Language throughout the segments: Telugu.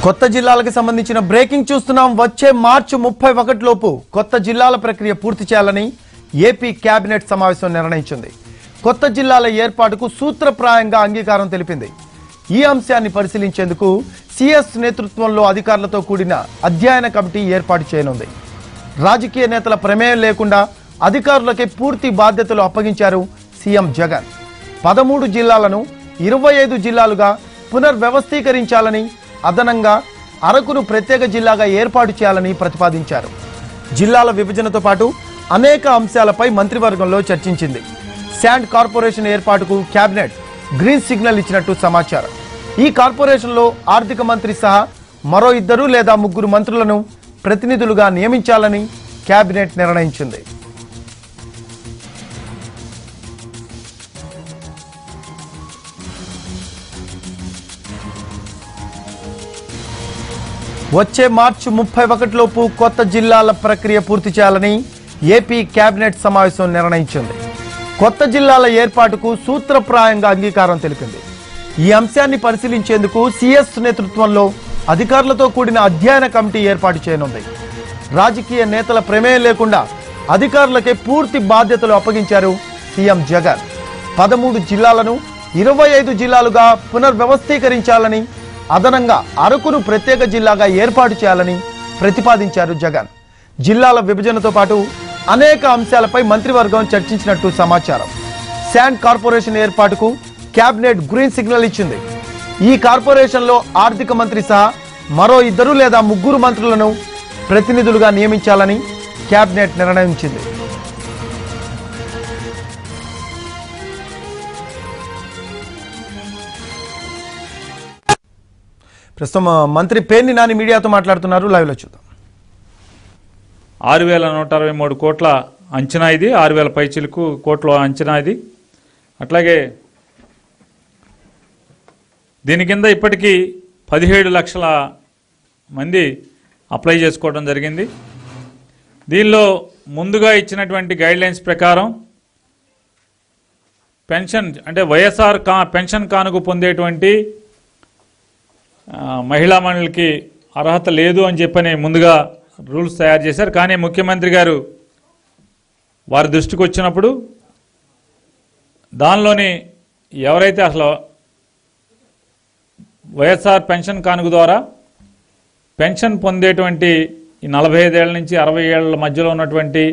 కొత్త జిల్లాలకు సంబంధించిన బ్రేకింగ్ చూస్తున్నాం వచ్చే మార్చి ముప్పై లోపు కొత్త జిల్లాల ప్రక్రియ పూర్తి చేయాలని ఏపీ కేబినెట్ సమావేశం నిర్ణయించింది కొత్త జిల్లాల ఏర్పాటుకు సూత్రప్రాయంగా అంగీకారం తెలిపింది ఈ అంశాన్ని పరిశీలించేందుకు సిఎస్ నేతృత్వంలో అధికారులతో కూడిన అధ్యయన కమిటీ ఏర్పాటు చేయనుంది రాజకీయ నేతల ప్రమేయం లేకుండా అధికారులకే పూర్తి బాధ్యతలు అప్పగించారు సీఎం జగన్ పదమూడు జిల్లాలను ఇరవై ఐదు జిల్లాలుగా పునర్వ్యవస్థీకరించాలని అదనంగా అరకును ప్రత్యేక జిల్లాగా ఏర్పాటు చేయాలని ప్రతిపాదించారు జిల్లాల విభజనతో పాటు అనేక అంశాలపై మంత్రివర్గంలో చర్చించింది శాండ్ కార్పొరేషన్ ఏర్పాటుకు కేబినెట్ గ్రీన్ సిగ్నల్ ఇచ్చినట్టు సమాచారం ఈ కార్పొరేషన్లో ఆర్థిక మంత్రి సహా మరో ఇద్దరు లేదా ముగ్గురు మంత్రులను ప్రతినిధులుగా నియమించాలని కేబినెట్ నిర్ణయించింది వచ్చే మార్చి ముప్పై ఒకటిలోపు కొత్త జిల్లాల ప్రక్రియ పూర్తి చేయాలని ఏపీ కేబినెట్ సమావేశం నిర్ణయించింది కొత్త జిల్లాల ఏర్పాటుకు సూత్రప్రాయంగా అంగీకారం తెలిపింది ఈ అంశాన్ని పరిశీలించేందుకు సిఎస్ నేతృత్వంలో అధికారులతో కూడిన అధ్యయన కమిటీ ఏర్పాటు చేయనుంది రాజకీయ నేతల ప్రమేయం లేకుండా అధికారులకే పూర్తి బాధ్యతలు అప్పగించారు సీఎం జగన్ పదమూడు జిల్లాలను ఇరవై ఐదు జిల్లాలుగా పునర్వ్యవస్థీకరించాలని అదనంగా అరకును ప్రత్యేక జిల్లాగా ఏర్పాటు చేయాలని ప్రతిపాదించారు జగన్ జిల్లాల విభజనతో పాటు అనేక అంశాలపై మంత్రివర్గం చర్చించినట్టు సమాచారం శాండ్ కార్పొరేషన్ ఏర్పాటుకు కేబినెట్ గ్రీన్ సిగ్నల్ ఇచ్చింది ఈ కార్పొరేషన్లో ఆర్థిక మంత్రి సహా మరో ఇద్దరు లేదా ముగ్గురు మంత్రులను ప్రతినిధులుగా నియమించాలని కేబినెట్ నిర్ణయించింది ప్రస్తుతం ఆ, మంత్రి పేర్ని నాని మీడియాతో మాట్లాడుతున్నారు లైవ్ లో చూద్దాం ఆరు వేల నూట అరవై మూడు కోట్ల అంచనా ఇది ఆరు వేల పైచిలకు కోట్ల అంచనా ఇది అట్లాగే దీని కింద ఇప్పటికీ పదిహేడు లక్షల మంది అప్లై చేసుకోవడం జరిగింది దీనిలో ముందుగా ఇచ్చినటువంటి గైడ్లైన్స్ ప్రకారం పెన్షన్ అంటే వైఎస్ఆర్ కా పెన్షన్ కానుక పొందేటువంటి ఆ, మహిళా మండలికి అర్హత లేదు అని చెప్పని ముందుగా రూల్స్ తయారు చేశారు కానీ ముఖ్యమంత్రి గారు వారి దృష్టికి వచ్చినప్పుడు దానిలోని ఎవరైతే అసలు వైఎస్ఆర్ పెన్షన్ కానుక ద్వారా పెన్షన్ పొందేటువంటి ఈ నలభై ఐదేళ్ల నుంచి అరవై ఏళ్ల మధ్యలో ఉన్నటువంటి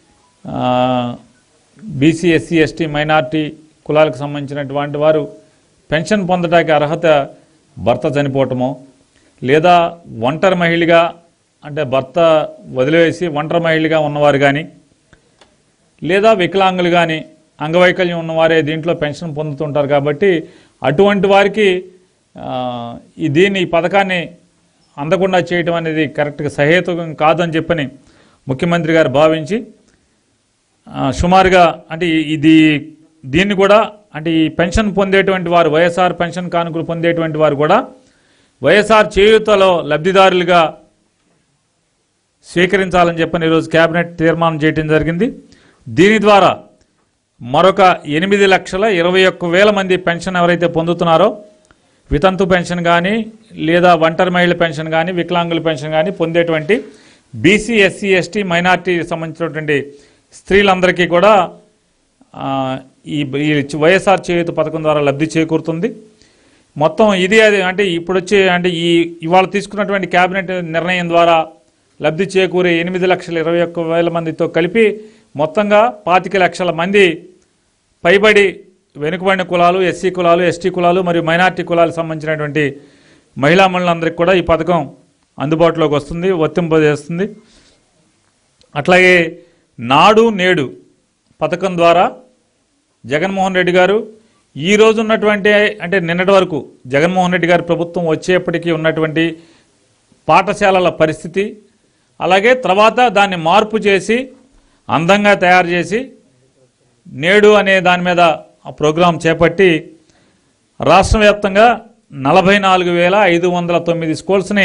బీసీ ఎస్సీ ఎస్టీ మైనార్టీ కులాలకు సంబంధించినటువంటి వారు పెన్షన్ పొందడానికి అర్హత భర్త చనిపోవటమో లేదా ఒంటరి మహిళగా అంటే భర్త వదిలివేసి ఒంటరి మహిళగా ఉన్నవారు కానీ లేదా వికలాంగులు కానీ అంగవైకల్యం ఉన్నవారే దీంట్లో పెన్షన్ పొందుతుంటారు కాబట్టి అటువంటి వారికి ఆ, ఈ దీన్ని ఈ పథకాన్ని అందకుండా చేయటం అనేది కరెక్ట్గా సహేతుకం కాదని చెప్పని ముఖ్యమంత్రి గారు భావించి ఆ, సుమారుగా అంటే ఈ- ఇది దీన్ని కూడా అంటే ఈ పెన్షన్ పొందేటువంటి వారు వైఎస్ఆర్ పెన్షన్ కానుకలు పొందేటువంటి వారు కూడా వైఎస్ఆర్ చేయూతలో లబ్ధిదారులుగా స్వీకరించాలని చెప్పని ఈరోజు కేబినెట్ తీర్మానం చేయడం జరిగింది దీని ద్వారా మరొక ఎనిమిది లక్షల ఇరవై ఒక్క వేల మంది పెన్షన్ ఎవరైతే పొందుతున్నారో వితంతు పెన్షన్ కానీ లేదా ఒంటరి మహిళ పెన్షన్ కానీ వికలాంగుల పెన్షన్ కానీ పొందేటువంటి బీసీ ఎస్సీ ఎస్టీ మైనార్టీ సంబంధించినటువంటి స్త్రీలందరికీ కూడా ఆ, ఈ ఈ వైఎస్ఆర్ చేయూత పథకం ద్వారా లబ్ధి చేకూరుతుంది మొత్తం ఇది అది అంటే ఇప్పుడు వచ్చే అంటే ఈ ఇవాళ తీసుకున్నటువంటి కేబినెట్ నిర్ణయం ద్వారా లబ్ధి చేకూరే ఎనిమిది లక్షల ఇరవై ఒక్క వేల మందితో కలిపి మొత్తంగా పాతిక లక్షల మంది పైబడి వెనుకబడిన కులాలు ఎస్సీ కులాలు ఎస్టీ కులాలు మరియు మైనార్టీ కులాలకు సంబంధించినటువంటి మహిళా మనులందరికీ కూడా ఈ పథకం అందుబాటులోకి వస్తుంది వర్తింపజేస్తుంది అట్లాగే నాడు నేడు పథకం ద్వారా జగన్మోహన్ రెడ్డి గారు ఈ రోజు ఉన్నటువంటి అంటే నిన్నటి వరకు జగన్మోహన్ రెడ్డి గారి ప్రభుత్వం వచ్చేప్పటికీ ఉన్నటువంటి పాఠశాలల పరిస్థితి అలాగే తర్వాత దాన్ని మార్పు చేసి అందంగా తయారు చేసి నేడు అనే దాని మీద ఆ ప్రోగ్రాం చేపట్టి రాష్ట్ర వ్యాప్తంగా నలభై నాలుగు వేల ఐదు వందల తొమ్మిది స్కూల్స్ని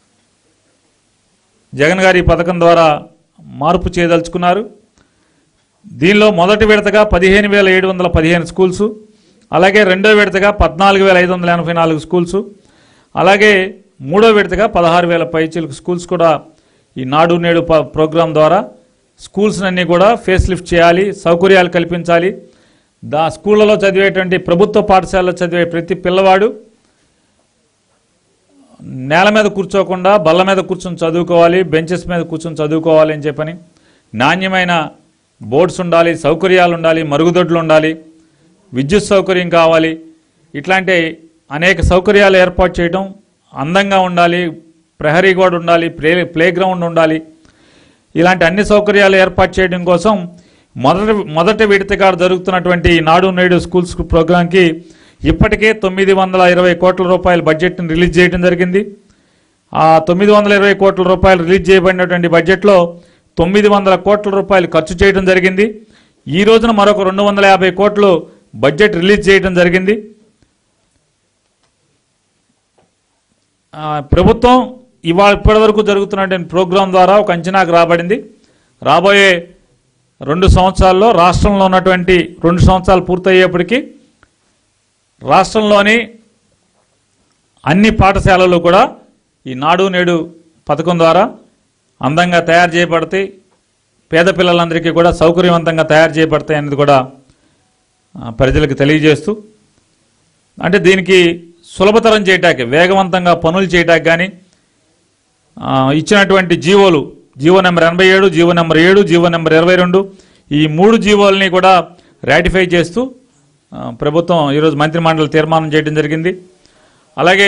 జగన్ గారి ఈ పథకం ద్వారా మార్పు చేయదలుచుకున్నారు దీనిలో మొదటి విడతగా పదిహేను వేల ఏడు వందల పదిహేను స్కూల్స్ అలాగే రెండో విడతగా పద్నాలుగు వేల ఐదు వందల ఎనభై నాలుగు స్కూల్స్ అలాగే మూడో విడతగా పదహారు వేల పైచీలకు స్కూల్స్ కూడా ఈ నాడు నేడు ప- ప్రోగ్రాం ద్వారా స్కూల్స్ అన్నీ కూడా ఫేస్ లిఫ్ట్ చేయాలి సౌకర్యాలు కల్పించాలి దా స్కూళ్ళలో చదివేటువంటి ప్రభుత్వ పాఠశాలలో చదివే ప్రతి పిల్లవాడు నేల మీద కూర్చోకుండా బల్ల మీద కూర్చొని చదువుకోవాలి బెంచెస్ మీద కూర్చొని చదువుకోవాలి అని చెప్పని నాణ్యమైన బోర్డ్స్ ఉండాలి సౌకర్యాలు ఉండాలి మరుగుదొడ్లు ఉండాలి విద్యుత్ సౌకర్యం కావాలి ఇట్లాంటి అనేక సౌకర్యాలు ఏర్పాటు చేయడం అందంగా ఉండాలి ప్రహరీ గోడ ఉండాలి ప్లే ప్లే గ్రౌండ్ ఉండాలి ఇలాంటి అన్ని సౌకర్యాలు ఏర్పాటు చేయడం కోసం మొదటి మొదటి విడతగా జరుగుతున్నటువంటి ఈ నాడు నేడు స్కూల్స్ ప్రోగ్రాంకి ఇప్పటికే తొమ్మిది వందల ఇరవై కోట్ల రూపాయల బడ్జెట్ని రిలీజ్ చేయడం జరిగింది ఆ తొమ్మిది వందల ఇరవై కోట్ల రూపాయలు రిలీజ్ చేయబడినటువంటి బడ్జెట్లో తొమ్మిది వందల కోట్ల రూపాయలు ఖర్చు చేయడం జరిగింది ఈ రోజున మరొక రెండు వందల యాభై కోట్లు బడ్జెట్ రిలీజ్ చేయడం జరిగింది ఆ, ప్రభుత్వం ఇవాళ ఇప్పటివరకు జరుగుతున్నటువంటి ప్రోగ్రాం ద్వారా ఒక అంచనాకు రాబడింది రాబోయే రెండు సంవత్సరాల్లో రాష్ట్రంలో ఉన్నటువంటి రెండు సంవత్సరాలు పూర్తయ్యేప్పటికీ రాష్ట్రంలోని అన్ని పాఠశాలలు కూడా ఈ నాడు నేడు పథకం ద్వారా అందంగా తయారు చేయబడతాయి పేద పిల్లలందరికీ కూడా సౌకర్యవంతంగా తయారు చేయబడతాయి అనేది కూడా ఆ, ప్రజలకు తెలియజేస్తూ అంటే దీనికి సులభతరం చేయటానికి వేగవంతంగా పనులు చేయటానికి కానీ ఆ, ఇచ్చినటువంటి జీవోలు జీవో నెంబర్ ఎనభై ఏడు జీవో నెంబర్ ఏడు జీవో నెంబర్ ఇరవై రెండు ఈ మూడు జీవోల్ని కూడా రాటిఫై చేస్తూ ఆ, ప్రభుత్వం ఈరోజు మంత్రిమండలి తీర్మానం చేయడం జరిగింది అలాగే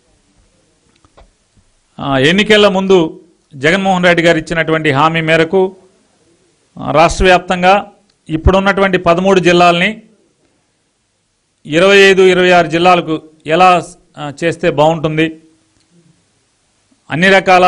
ఆ, ఎన్నికల ముందు జగన్మోహన్ రెడ్డి గారు ఇచ్చినటువంటి హామీ మేరకు ఆ, రాష్ట్ర వ్యాప్తంగా ఇప్పుడున్నటువంటి పదమూడు జిల్లాలని ఇరవై ఐదు ఇరవై ఆరు జిల్లాలకు ఎలా ఆ, చేస్తే బాగుంటుంది అన్ని రకాల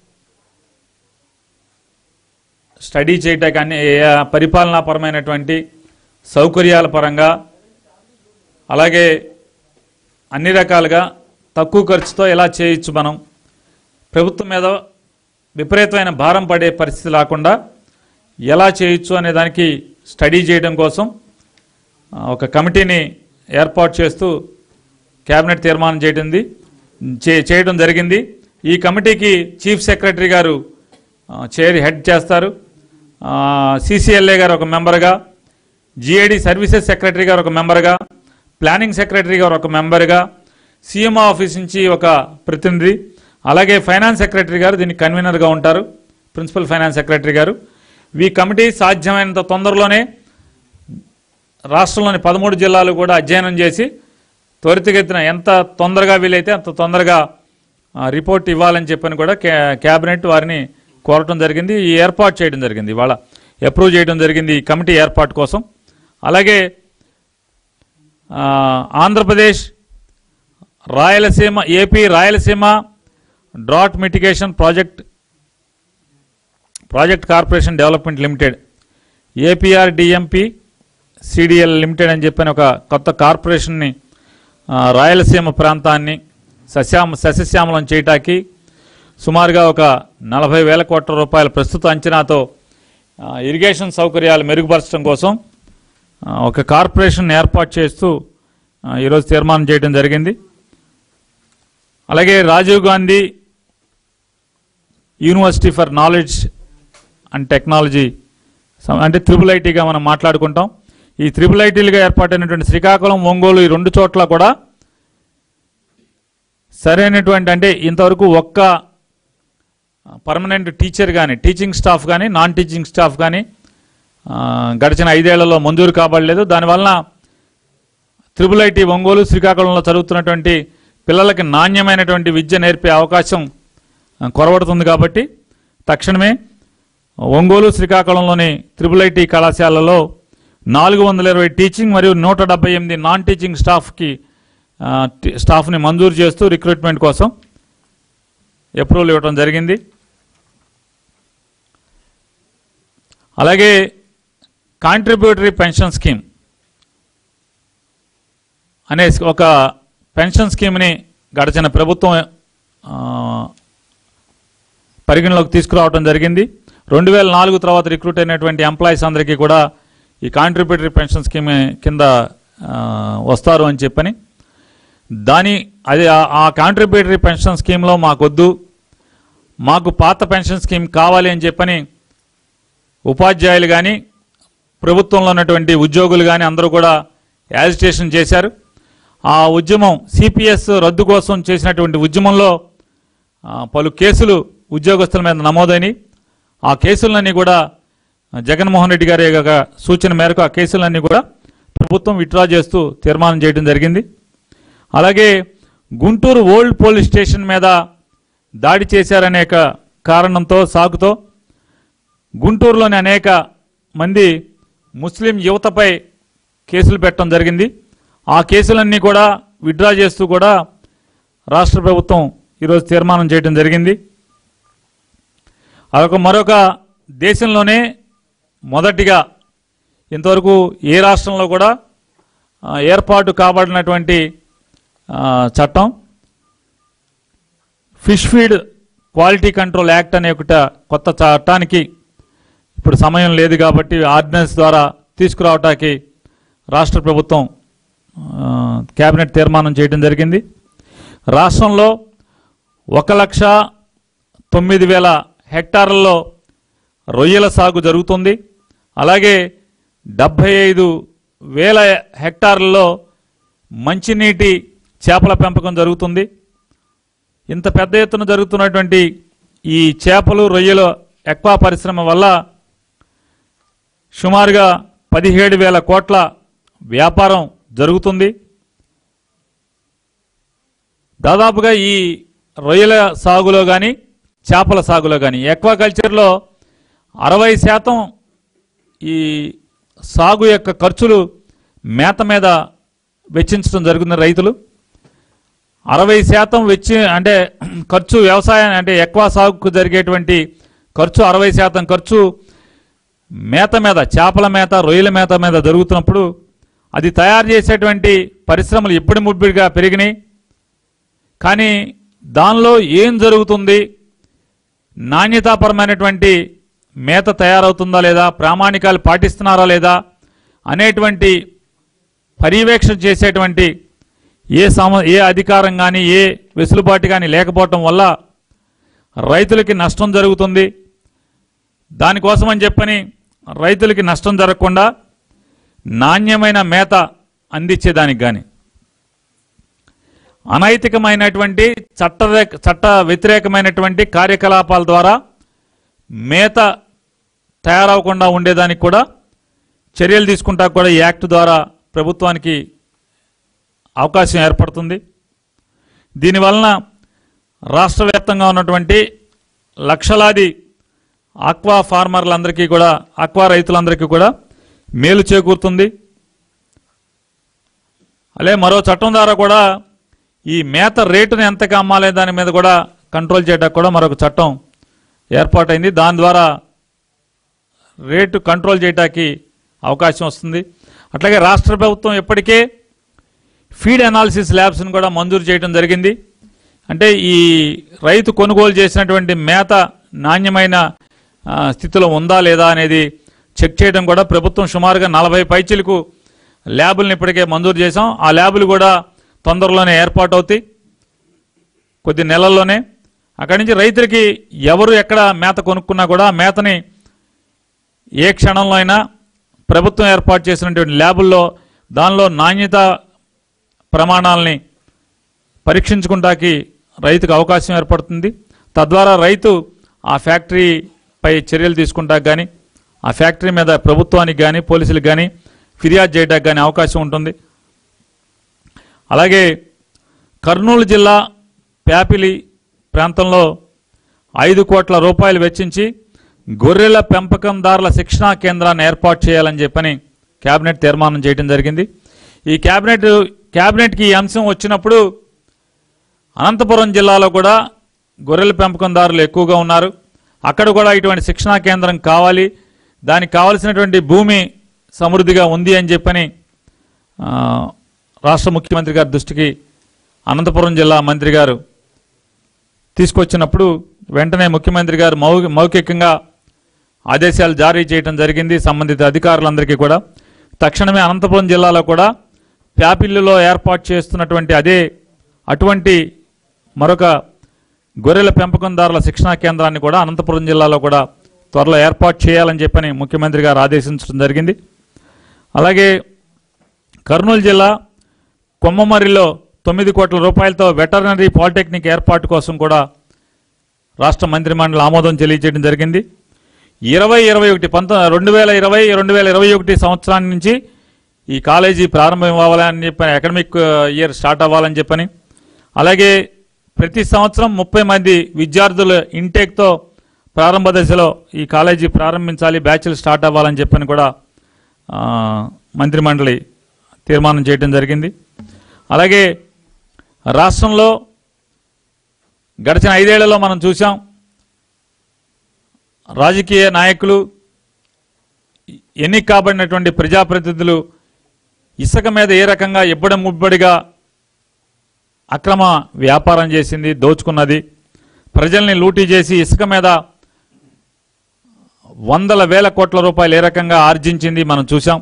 స్టడీ చేయటానికి అన్ని ఏ, పరిపాలనాపరమైనటువంటి సౌకర్యాల పరంగా అలాగే అన్ని రకాలుగా తక్కువ ఖర్చుతో ఎలా చేయొచ్చు మనం ప్రభుత్వం మీద విపరీతమైన భారం పడే పరిస్థితి లేకుండా ఎలా చేయొచ్చు అనే దానికి స్టడీ చేయడం కోసం ఆ, ఒక కమిటీని ఏర్పాటు చేస్తూ కేబినెట్ తీర్మానం చేయడింది చే- చేయడం జరిగింది ఈ కమిటీకి చీఫ్ సెక్రటరీ గారు ఆ, చైర్ హెడ్ చేస్తారు సిసిఎల్ఏ గారు ఒక మెంబర్గా జిఐడి సర్వీసెస్ సెక్రటరీ గారు ఒక మెంబర్గా ప్లానింగ్ సెక్రటరీ గారు ఒక మెంబర్గా సీఎంఓ ఆఫీస్ నుంచి ఒక ప్రతినిధి అలాగే ఫైనాన్స్ సెక్రటరీ గారు దీనికి కన్వీనర్గా ఉంటారు ప్రిన్సిపల్ ఫైనాన్స్ సెక్రటరీ గారు ఈ కమిటీ సాధ్యమైనంత తొందరలోనే రాష్ట్రంలోని పదమూడు జిల్లాలు కూడా అధ్యయనం చేసి త్వరితగతిన ఎంత తొందరగా వీలైతే అంత తొందరగా ఆ, రిపోర్ట్ ఇవ్వాలని చెప్పని కూడా క్యా క్యాబినెట్ వారిని కోరటం జరిగింది ఈ ఏర్పాటు చేయడం జరిగింది ఇవాళ అప్రూవ్ చేయడం జరిగింది ఈ కమిటీ ఏర్పాటు కోసం అలాగే ఆ, Andhra Pradesh Rayalaseema AP Rayalaseema drought mitigation project project corporation development limited APR DMP CDL limited అని చెప్పిన ఒక కొత్త కార్పొరేషన్ని ఆ, రాయలసీమ ప్రాంతాన్ని సస్యామ సస్యశ్యామలం చేయటానికి సుమారుగా ఒక నలభై వేల కోట్ల రూపాయల ప్రస్తుత అంచనాతో ఆ, ఇరిగేషన్ సౌకర్యాలు మెరుగుపరచడం కోసం ఆ, ఒక కార్పొరేషన్ ఏర్పాటు చేస్తూ ఆ, ఈరోజు తీర్మానం చేయడం జరిగింది అలాగే Rajiv Gandhi university for knowledge and technology సమ- అంటే త్రిపుల్ ఐటీగా మనం మాట్లాడుకుంటాం ఈ త్రిపుల్ ఐటీలుగా ఏర్పాటైనటువంటి శ్రీకాకుళం ఒంగోలు ఈ రెండు చోట్ల కూడా సరైనటువంటి అంటే ఇంతవరకు ఒక్క పర్మనెంట్ టీచర్ కానీ టీచింగ్ స్టాఫ్ కానీ నాన్ టీచింగ్ స్టాఫ్ కానీ ఆ, గడిచిన ఐదేళ్లలో మంజూరు కాబడలేదు దానివలన త్రిపుల్ ఐటీ ఒంగోలు శ్రీకాకుళంలో చదువుతున్నటువంటి పిల్లలకి నాణ్యమైనటువంటి విద్య నేర్పే అవకాశం ఆ, కొరవడుతుంది కాబట్టి తక్షణమే ఒంగోలు శ్రీకాకుళంలోని త్రిపుల్ ఐటీ కళాశాలలో నాలుగు వందల ఇరవై టీచింగ్ మరియు నూట డెబ్బై ఎనిమిది నాన్ టీచింగ్ స్టాఫ్కి ఆ, టి- స్టాఫ్ని మంజూరు చేస్తూ రిక్రూట్మెంట్ కోసం అప్రూవల్ ఇవ్వడం జరిగింది అలాగే కాంట్రిబ్యూటరీ పెన్షన్ స్కీమ్ అనే ఒక పెన్షన్ స్కీమ్ని గడిచిన ప్రభుత్వం ఆ, పరిగణలోకి తీసుకురావడం జరిగింది రెండు వేల నాలుగు తర్వాత రిక్రూట్ అయినటువంటి ఎంప్లాయీస్ అందరికీ కూడా ఈ కాంట్రిబ్యూటరీ పెన్షన్ స్కీమ్ కింద ఆ, వస్తారు అని చెప్పని దాని అది ఆ- ఆ కాంట్రిబ్యూటరీ పెన్షన్ స్కీమ్లో మాకొద్దు మాకు పాత పెన్షన్ స్కీమ్ కావాలి అని చెప్పని ఉపాధ్యాయులు కానీ ప్రభుత్వంలో ఉన్నటువంటి ఉద్యోగులు కానీ అందరూ కూడా యాజిటేషన్ చేశారు ఆ ఉద్యమం సిపిఎస్ రద్దు కోసం చేసినటువంటి ఉద్యమంలో ఆ, పలు కేసులు ఉద్యోగస్తుల మీద నమోదైనవి ఆ కేసులన్నీ కూడా జగన్మోహన్ రెడ్డి గారి యొక్క సూచన మేరకు ఆ కేసులన్నీ కూడా ప్రభుత్వం విత్డ్రా చేస్తూ తీర్మానం చేయడం జరిగింది అలాగే గుంటూరు ఓల్డ్ పోలీస్ స్టేషన్ మీద దాడి చేశారనే ఒక కారణంతో సాకుతో గుంటూరులోని అనేక మంది ముస్లిం యువతపై కేసులు పెట్టడం జరిగింది ఆ కేసులన్నీ కూడా విత్డ్రా చేస్తూ కూడా రాష్ట్ర ప్రభుత్వం ఈరోజు తీర్మానం చేయడం జరిగింది అదొక మరొక దేశంలోనే మొదటిగా ఇంతవరకు ఏ రాష్ట్రంలో కూడా ఆ, ఏర్పాటు కాబడినటువంటి ఆ, చట్టం fish feed quality control act అనే ఒకట కొత్త చట్టానికి ఇప్పుడు సమయం లేదు కాబట్టి ఆర్డినెన్స్ ద్వారా తీసుకురావటానికి రాష్ట్ర ప్రభుత్వం ఆ, కేబినెట్ తీర్మానం చేయడం జరిగింది రాష్ట్రంలో ఒక లక్ష తొమ్మిది వేల హెక్టార్లలో రొయ్యల సాగు జరుగుతుంది అలాగే డెబ్భై ఐదు వేల హెక్టార్లలో మంచినీటి చేపల పెంపకం జరుగుతుంది ఇంత పెద్ద ఎత్తున జరుగుతున్నటువంటి ఈ చేపలు రొయ్యల ఎక్వా పరిశ్రమ వల్ల సుమారుగా పదిహేడు వేల కోట్ల వ్యాపారం జరుగుతుంది దాదాపుగా ఈ రొయ్యల సాగులో కానీ చేపల సాగులో కానీ ఎక్వాకల్చర్లో అరవై శాతం ఈ సాగు యొక్క ఖర్చులు మేత మీద వెచ్చించడం జరుగుతుంది రైతులు అరవై శాతం వెచ్చి అంటే ఖర్చు వ్యవసాయం అంటే ఎక్కువ సాగుకు జరిగేటువంటి ఖర్చు అరవై శాతం ఖర్చు మేత మీద చేపల మేత రొయ్యల మేత మీద జరుగుతున్నప్పుడు అది తయారు చేసేటువంటి పరిశ్రమలు ఎప్పుడు ముబ్బిడిగా పెరిగినాయి కానీ దానిలో ఏం జరుగుతుంది నాణ్యతాపరమైనటువంటి మేత తయారవుతుందా లేదా ప్రామాణికాలు పాటిస్తున్నారా లేదా అనేటువంటి పర్యవేక్షణ చేసేటువంటి ఏ సమ ఏ అధికారం కానీ ఏ వెసులుబాటు కానీ లేకపోవటం వల్ల రైతులకి నష్టం జరుగుతుంది దానికోసమని చెప్పని రైతులకి నష్టం జరగకుండా నాణ్యమైన మేత అందించేదానికి కానీ అనైతికమైనటువంటి చట్ట చట్ట వ్యతిరేకమైనటువంటి కార్యకలాపాల ద్వారా మేత తయారవకుండా ఉండేదానికి కూడా చర్యలు తీసుకుంటా కూడా ఈ యాక్ట్ ద్వారా ప్రభుత్వానికి అవకాశం ఏర్పడుతుంది దీనివలన రాష్ట్ర వ్యాప్తంగా ఉన్నటువంటి లక్షలాది ఆక్వా ఫార్మర్లందరికీ కూడా ఆక్వా రైతులందరికీ కూడా మేలు చేకూరుతుంది అలాగే మరో చట్టం ద్వారా కూడా ఈ మేత రేటును ఎంతగా అమ్మాలే దాని మీద కూడా కంట్రోల్ చేయడానికి కూడా మరొక చట్టం ఏర్పాటైంది దాని ద్వారా రేటు కంట్రోల్ చేయడానికి అవకాశం వస్తుంది అట్లాగే రాష్ట్ర ప్రభుత్వం ఇప్పటికే ఫీడ్ అనాలిసిస్ ల్యాబ్స్ని కూడా మంజూరు చేయడం జరిగింది అంటే ఈ రైతు కొనుగోలు చేసినటువంటి మేత నాణ్యమైన ఆ, స్థితిలో ఉందా లేదా అనేది చెక్ చేయడం కూడా ప్రభుత్వం సుమారుగా నలభై పైచీలకు ల్యాబులను ఇప్పటికే మంజూరు చేశాం ఆ ల్యాబులు కూడా తొందరలోనే ఏర్పాటు అవుతాయి కొద్ది నెలల్లోనే అక్కడి నుంచి రైతులకి ఎవరు ఎక్కడ మేత కొనుక్కున్నా కూడా ఆ మేతని ఏ క్షణంలో అయినా ప్రభుత్వం ఏర్పాటు చేసినటువంటి ల్యాబుల్లో దానిలో నాణ్యత ప్రమాణాలని పరీక్షించుకుంటాకి రైతుకు అవకాశం ఏర్పడుతుంది తద్వారా రైతు ఆ ఫ్యాక్టరీపై చర్యలు తీసుకుంటాకి కానీ ఆ ఫ్యాక్టరీ మీద ప్రభుత్వానికి కానీ పోలీసులకు కానీ ఫిర్యాదు చేయడానికి కానీ అవకాశం ఉంటుంది అలాగే కర్నూలు జిల్లా ప్యాపిలి ప్రాంతంలో ఐదు కోట్ల రూపాయలు వెచ్చించి గొర్రెల పెంపకందారుల శిక్షణా కేంద్రాన్ని ఏర్పాటు చేయాలని చెప్పని కేబినెట్ తీర్మానం చేయడం జరిగింది ఈ కేబినెట్ కేబినెట్కి ఈ అంశం వచ్చినప్పుడు అనంతపురం జిల్లాలో కూడా గొర్రెల పెంపకందారులు ఎక్కువగా ఉన్నారు అక్కడ కూడా ఇటువంటి శిక్షణా కేంద్రం కావాలి దానికి కావలసినటువంటి భూమి సమృద్ధిగా ఉంది అని చెప్పని ఆ, రాష్ట్ర ముఖ్యమంత్రి గారి దృష్టికి అనంతపురం జిల్లా మంత్రి గారు తీసుకొచ్చినప్పుడు వెంటనే ముఖ్యమంత్రి గారు మౌ మౌఖికంగా ఆదేశాలు జారీ చేయడం జరిగింది సంబంధిత అధికారులందరికీ కూడా తక్షణమే అనంతపురం జిల్లాలో కూడా ప్యాపిల్లులో ఏర్పాటు చేస్తున్నటువంటి అదే అటువంటి మరొక గొర్రెల పెంపకందారుల శిక్షణా కేంద్రాన్ని కూడా అనంతపురం జిల్లాలో కూడా త్వరలో ఏర్పాటు చేయాలని చెప్పని ముఖ్యమంత్రి గారు ఆదేశించడం జరిగింది అలాగే కర్నూలు జిల్లా కొమ్మమర్రిలో తొమ్మిది కోట్ల రూపాయలతో వెటర్నరీ పాలిటెక్నిక్ ఏర్పాటు కోసం కూడా రాష్ట్ర మంత్రిమండలి ఆమోదం తెలియజేయడం జరిగింది ఇరవై ఇరవై ఒకటి పంత రెండు వేల ఇరవై రెండు వేల ఇరవై ఒకటి సంవత్సరాన్ని నుంచి ఈ కాలేజీ ప్రారంభం అవ్వాలని చెప్పని అకాడమిక్ ఇయర్ స్టార్ట్ అవ్వాలని చెప్పని అలాగే ప్రతి సంవత్సరం ముప్పై మంది విద్యార్థుల ఇంటేక్తో ప్రారంభ దశలో ఈ కాలేజీ ప్రారంభించాలి బ్యాచ్లు స్టార్ట్ అవ్వాలని చెప్పని కూడా ఆ, మంత్రిమండలి తీర్మానం చేయడం జరిగింది అలాగే రాష్ట్రంలో గడిచిన ఐదేళ్లలో మనం చూసాం రాజకీయ నాయకులు ఎన్నిక కాబడినటువంటి ప్రజాప్రతినిధులు ఇసుక మీద ఏ రకంగా ఇబ్బడి ముబ్బడిగా అక్రమ వ్యాపారం చేసింది దోచుకున్నది ప్రజల్ని లూటీ చేసి ఇసుక మీద వందల వేల కోట్ల రూపాయలు ఏ రకంగా ఆర్జించింది మనం చూసాం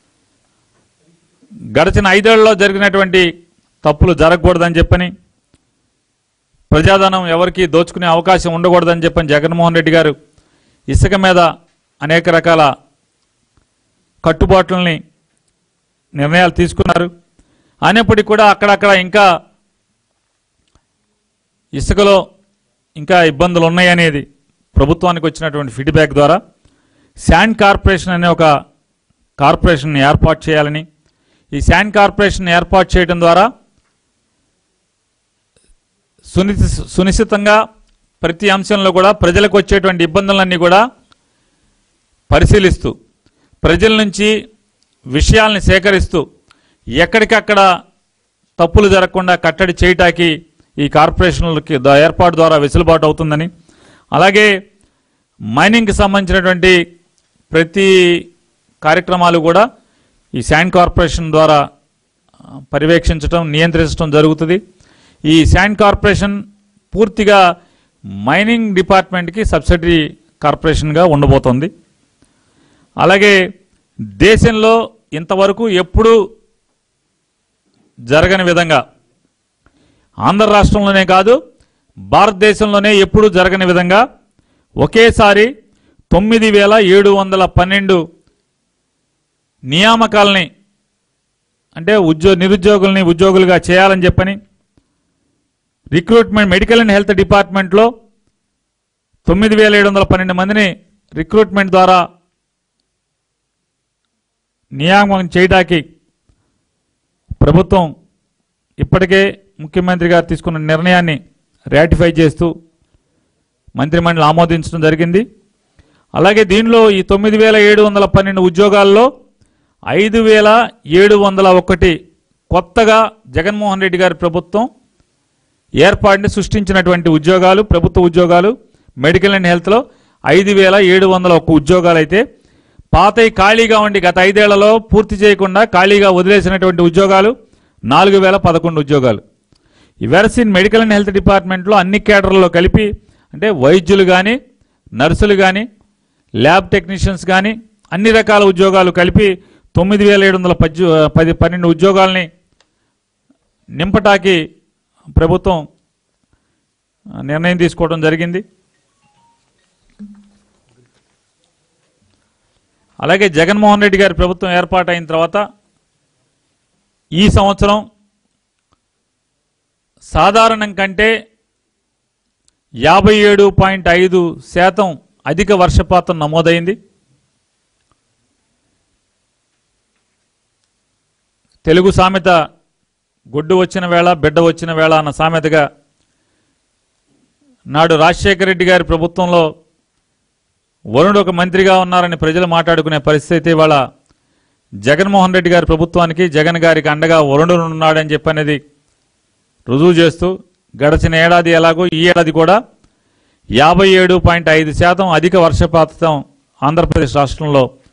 గడిచిన ఐదేళ్లలో జరిగినటువంటి తప్పులు జరగకూడదని చెప్పని ప్రజాధనం ఎవరికి దోచుకునే అవకాశం ఉండకూడదని చెప్పని జగన్మోహన్ రెడ్డి గారు ఇసుక మీద అనేక రకాల కట్టుబాట్లని నిర్ణయాలు తీసుకున్నారు అయినప్పటికీ కూడా అక్కడక్కడ ఇంకా ఇసుకలో ఇంకా ఇబ్బందులు ఉన్నాయనేది ప్రభుత్వానికి వచ్చినటువంటి ఫీడ్బ్యాక్ ద్వారా శాండ్ కార్పొరేషన్ అనే ఒక కార్పొరేషన్ ఏర్పాటు చేయాలని ఈ శాండ్ కార్పొరేషన్ ఏర్పాటు చేయడం ద్వారా సునిశి సునిశ్చితంగా ప్రతి అంశంలో కూడా ప్రజలకు వచ్చేటువంటి ఇబ్బందులన్నీ కూడా పరిశీలిస్తూ ప్రజల నుంచి విషయాల్ని సేకరిస్తూ ఎక్కడికక్కడ తప్పులు జరగకుండా కట్టడి చేయటానికి ఈ కార్పొరేషన్లకి ద- ఏర్పాటు ద్వారా వెసులుబాటు అవుతుందని అలాగే మైనింగ్కి సంబంధించినటువంటి ప్రతి కార్యక్రమాలు కూడా ఈ శాండ్ కార్పొరేషన్ ద్వారా ఆ, పర్యవేక్షించడం నియంత్రించడం జరుగుతుంది ఈ శాండ్ కార్పొరేషన్ పూర్తిగా మైనింగ్ డిపార్ట్మెంట్కి సబ్సిడీ కార్పొరేషన్గా ఉండబోతోంది అలాగే దేశంలో ఇంతవరకు ఎప్పుడూ జరగని విధంగా ఆంధ్ర రాష్ట్రంలోనే కాదు భారతదేశంలోనే ఎప్పుడూ జరగని విధంగా ఒకేసారి తొమ్మిది వేల ఏడు వందల పన్నెండు నియామకాలని అంటే ఉద్యో నిరుద్యోగుల్ని ఉద్యోగులుగా చేయాలని చెప్పని రిక్రూట్మెంట్ మెడికల్ అండ్ హెల్త్ డిపార్ట్మెంట్లో తొమ్మిది వేల ఏడు వందల పన్నెండు మందిని రిక్రూట్మెంట్ ద్వారా నియామకం చేయడానికి ప్రభుత్వం ఇప్పటికే ముఖ్యమంత్రి గారు తీసుకున్న నిర్ణయాన్ని రాటిఫై చేస్తూ మంత్రిమండలి ఆమోదించడం జరిగింది అలాగే దీనిలో ఈ తొమ్మిది వేల ఏడు వందల పన్నెండు ఉద్యోగాల్లో ఐదు వేల ఏడు వందల ఒకటి కొత్తగా జగన్మోహన్ రెడ్డి గారి ప్రభుత్వం ఏర్పాటుని సృష్టించినటువంటి ఉద్యోగాలు ప్రభుత్వ ఉద్యోగాలు మెడికల్ అండ్ హెల్త్లో ఐదు వేల ఏడు వందల ఒక్క ఉద్యోగాలు అయితే పాతయి ఖాళీగా ఉండి గత ఐదేళ్లలో పూర్తి చేయకుండా ఖాళీగా వదిలేసినటువంటి ఉద్యోగాలు నాలుగు వేల పదకొండు ఉద్యోగాలు ఈ వెరసిన్ మెడికల్ అండ్ హెల్త్ డిపార్ట్మెంట్లో అన్ని కేడర్లలో కలిపి అంటే వైద్యులు కానీ నర్సులు కానీ ల్యాబ్ టెక్నీషియన్స్ కానీ అన్ని రకాల ఉద్యోగాలు కలిపి తొమ్మిది వేల ఏడు వందల పద్యు పది పన్నెండు ఉద్యోగాల్ని నింపటాకి ప్రభుత్వం ఆ, నిర్ణయం తీసుకోవడం జరిగింది అలాగే జగన్మోహన్ రెడ్డి గారి ప్రభుత్వం ఏర్పాటైన తర్వాత ఈ సంవత్సరం సాధారణం కంటే యాభై ఏడు పాయింట్ ఐదు శాతం అధిక వర్షపాతం నమోదైంది తెలుగు సామెత గొడ్డు వచ్చిన వేళ బిడ్డ వచ్చిన వేళ అన్న సామెతగా నాడు రాజశేఖర రెడ్డి గారి ప్రభుత్వంలో వరుణుడు ఒక మంత్రిగా ఉన్నారని ప్రజలు మాట్లాడుకునే పరిస్థితి ఇవాళ జగన్మోహన్ రెడ్డి గారి ప్రభుత్వానికి జగన్ గారికి అండగా వరుణుడు ఉన్నాడని చెప్పనేది రుజువు చేస్తూ గడిచిన ఏడాది ఎలాగో ఈ ఏడాది కూడా యాభై ఏడు పాయింట్ ఐదు శాతం అధిక వర్షపాతం ఆంధ్రప్రదేశ్ రాష్ట్రంలో